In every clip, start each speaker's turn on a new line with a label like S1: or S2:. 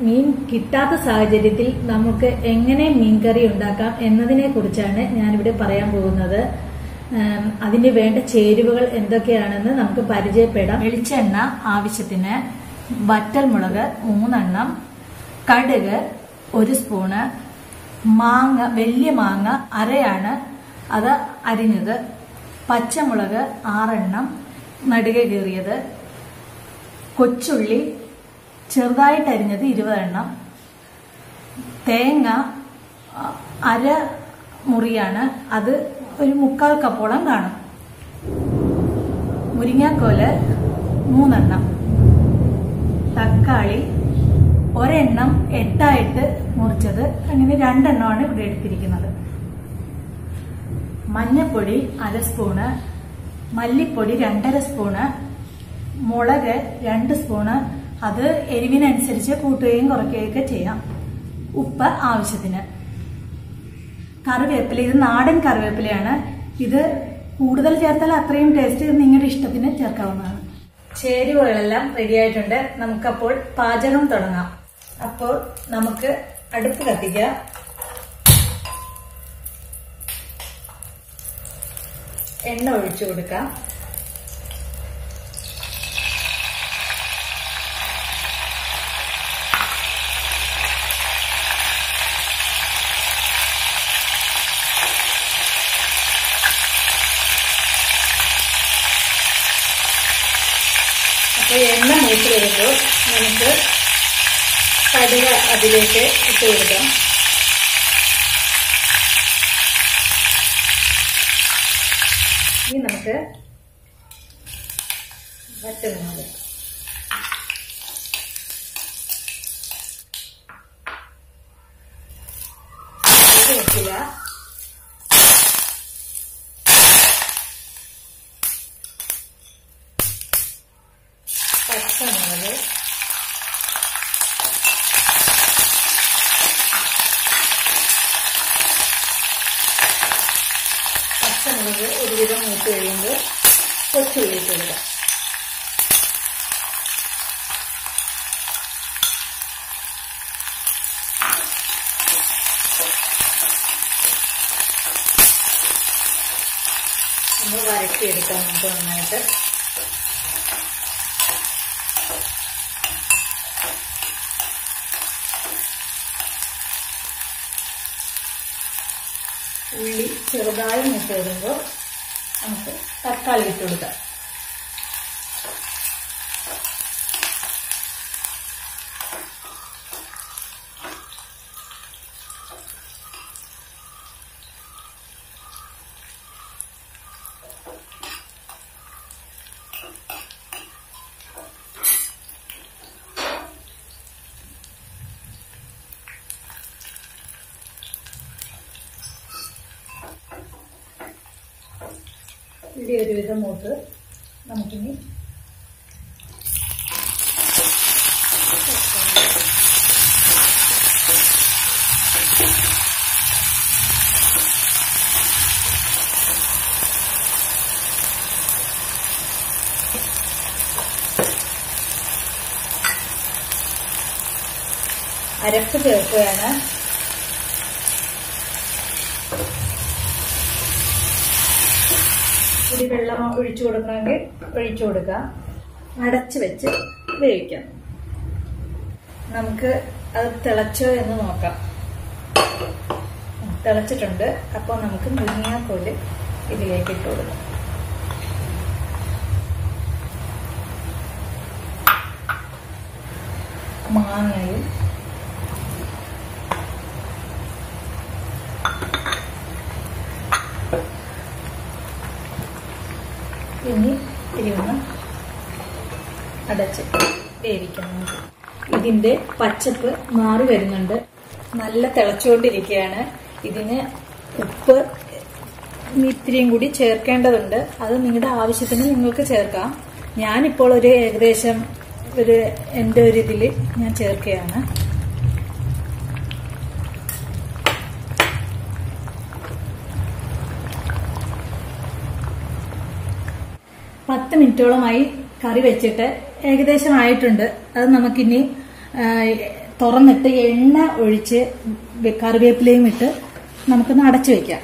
S1: മീൻ കിട്ടാത്ത സാഹചര്യത്തിൽ നമുക്ക് എങ്ങനെ മീൻകറി ഉണ്ടാക്കാം എന്നതിനെ കുറിച്ചാണ് ഞാനിവിടെ പറയാൻ പോകുന്നത് ഉം, അതിന് വേണ്ട ചേരുവകൾ എന്തൊക്കെയാണെന്ന് നമുക്ക് പരിചയപ്പെടാം വെളിച്ചെണ്ണ ആവശ്യത്തിന് വറ്റൽമുളക് മൂന്നെണ്ണം കടുക് ഒരു സ്പൂണ് മാങ്ങ വലിയ മാങ്ങ അരയാണ് അത് അരിഞ്ഞത് പച്ചമുളക് ആറെണ്ണം നടുക കീറിയത് കൊച്ചുള്ളി ചെറുതായിട്ട് അരിഞ്ഞത് ഇരുപതെണ്ണം തേങ്ങ അ, അര മുറിയാണ് അത് ഒരു മുക്കാൽ കപ്പോളം കാണും മുരിങ്ങാക്കോല് മൂന്നെണ്ണം തക്കാളി ഒരെണ്ണം എട്ടായിട്ട് മുറിച്ചത് അങ്ങനെ രണ്ടെണ്ണമാണ് ഇവിടെ എടുത്തിരിക്കുന്നത് മഞ്ഞപ്പൊടി അര സ്പൂണ് മല്ലിപ്പൊടി രണ്ടര സ്പൂണ് മുളക് രണ്ട് സ്പൂണ് അത് എരിവിനനുസരിച്ച് കൂട്ടുകയും കുറയ്ക്കുകയൊക്കെ ചെയ്യാം ഉപ്പ് ആവശ്യത്തിന് കറിവേപ്പില ഇത് നാടൻ കറിവേപ്പിലയാണ് ഇത് കൂടുതൽ ചേർത്താൽ അത്രയും ടേസ്റ്റ് നിങ്ങളുടെ ഇഷ്ടത്തിന് ചേർക്കാവുന്നതാണ് ചേരുവകളെല്ലാം റെഡി ആയിട്ടുണ്ട് നമുക്കപ്പോൾ പാചകം തുടങ്ങാം അപ്പോൾ നമുക്ക് അടുപ്പ് കത്തിക്കാം എണ്ണ ഒഴിച്ചു കൊടുക്കാം അപ്പോൾ എണ്ണ മൂത്ത് വരുമ്പോൾ നമുക്ക് കടുക അതിലേക്ക് ഇട്ട് കൊടുക്കാം ഇനി നമുക്ക് വറ്റൽമുളക് ഇത് വെക്കുക പച്ചമുളക് പച്ചമുളക് ഒരുവിധം മൂത്ത് കഴിയുമ്പോൾ കൊച്ചുള്ളി ഇട്ട് കൊടുക്കാം ഒന്ന് വരട്ടിയെടുക്കാം നമുക്ക് നന്നായിട്ട് ഉള്ളി ചെറുതായി മൂത്ത് വരുമ്പോൾ നമുക്ക് തക്കാളി ഇട്ട് കൊടുക്കാം ഉള്ളി ഒരുവിധം മൂത്ത് നമുക്കിനി അരപ്പ് ചേർക്കുകയാണ് ഇത്തിരി വെള്ളം ഒഴിച്ചു കൊടുക്കണമെങ്കിൽ ഒഴിച്ചു കൊടുക്കാം അടച്ചു വെച്ച് വേവിക്കാം നമുക്ക് അത് തിളച്ചോ എന്ന് നോക്കാം തിളച്ചിട്ടുണ്ട് അപ്പോൾ നമുക്ക് മുരിങ്ങാക്കോല് ഇതിലേക്ക് ഇട്ട് കൊടുക്കാം മാങ്ങയും ഇനി തിരിവന്ന് അടച്ച് വേവിക്കണം ഇതിന്റെ പച്ചപ്പ് മാറി വരുന്നുണ്ട് നല്ല തിളച്ചുകൊണ്ടിരിക്കുകയാണ് ഇതിന് ഉപ്പ് ഇത്തിരിയും കൂടി ചേർക്കേണ്ടതുണ്ട് അത് നിങ്ങളുടെ ആവശ്യത്തിന് നിങ്ങൾക്ക് ചേർക്കാം ഞാനിപ്പോൾ ഒരു ഏകദേശം ഒരു എൻ്റെ ഒരു ഇതിൽ ഞാൻ ചേർക്കുകയാണ് പത്ത് മിനിറ്റോളമായി കറി വെച്ചിട്ട് ഏകദേശം ആയിട്ടുണ്ട് അത് നമുക്കിനി ആ, തുറന്നിട്ട് എണ്ണ ഒഴിച്ച് വെ- കറിവേപ്പിലയും ഇട്ട് നമുക്കൊന്ന് അടച്ചു വെക്കാം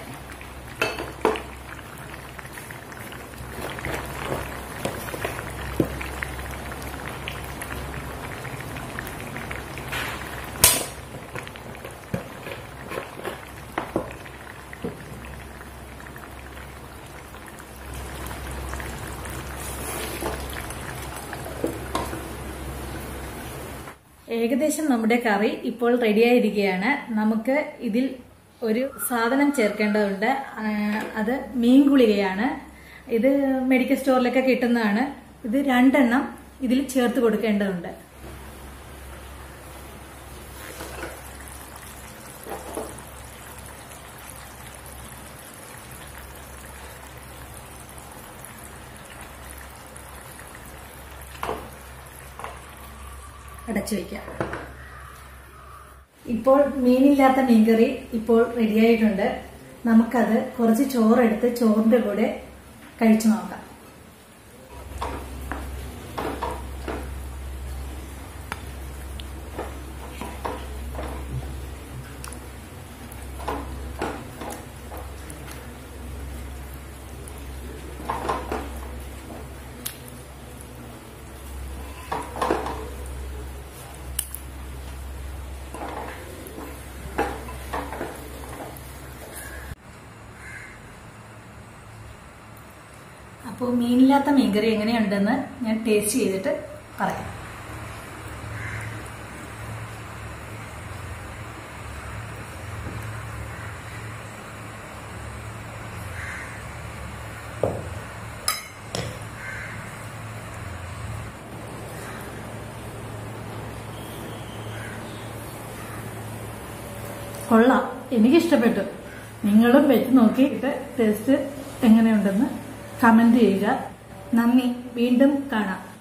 S1: ഏകദേശം നമ്മുടെ കറി ഇപ്പോൾ റെഡിയായിരിക്കുകയാണ് നമുക്ക് ഇതിൽ ഒരു സാധനം ചേർക്കേണ്ടതുണ്ട് ആ, അത് മീൻ ഗുളികയാണ് ഇത് മെഡിക്കൽ സ്റ്റോറിലൊക്കെ കിട്ടുന്നതാണ് ഇത് രണ്ടെണ്ണം ഇതിൽ ചേർത്ത് കൊടുക്കേണ്ടതുണ്ട് അടച്ചു വയ്ക്കാം ഇപ്പോൾ മീനില്ലാത്ത മീൻകറി ഇപ്പോൾ റെഡിയായിട്ടുണ്ട് നമുക്കത് കുറച്ച് ചോറെടുത്ത് ചോറിന്റെ കൂടെ കഴിച്ചു നോക്കാം അപ്പോൾ മീനില്ലാത്ത മീൻകറി എങ്ങനെയുണ്ടെന്ന് ഞാൻ ടേസ്റ്റ് ചെയ്തിട്ട് പറയാം കൊള്ളാം എനിക്കിഷ്ടപ്പെട്ടു നിങ്ങളും വെച്ച് നോക്കിയിട്ട് ടേസ്റ്റ് എങ്ങനെയുണ്ടെന്ന് കമന്റ് ചെയ്യുക നന്ദി വീണ്ടും കാണാം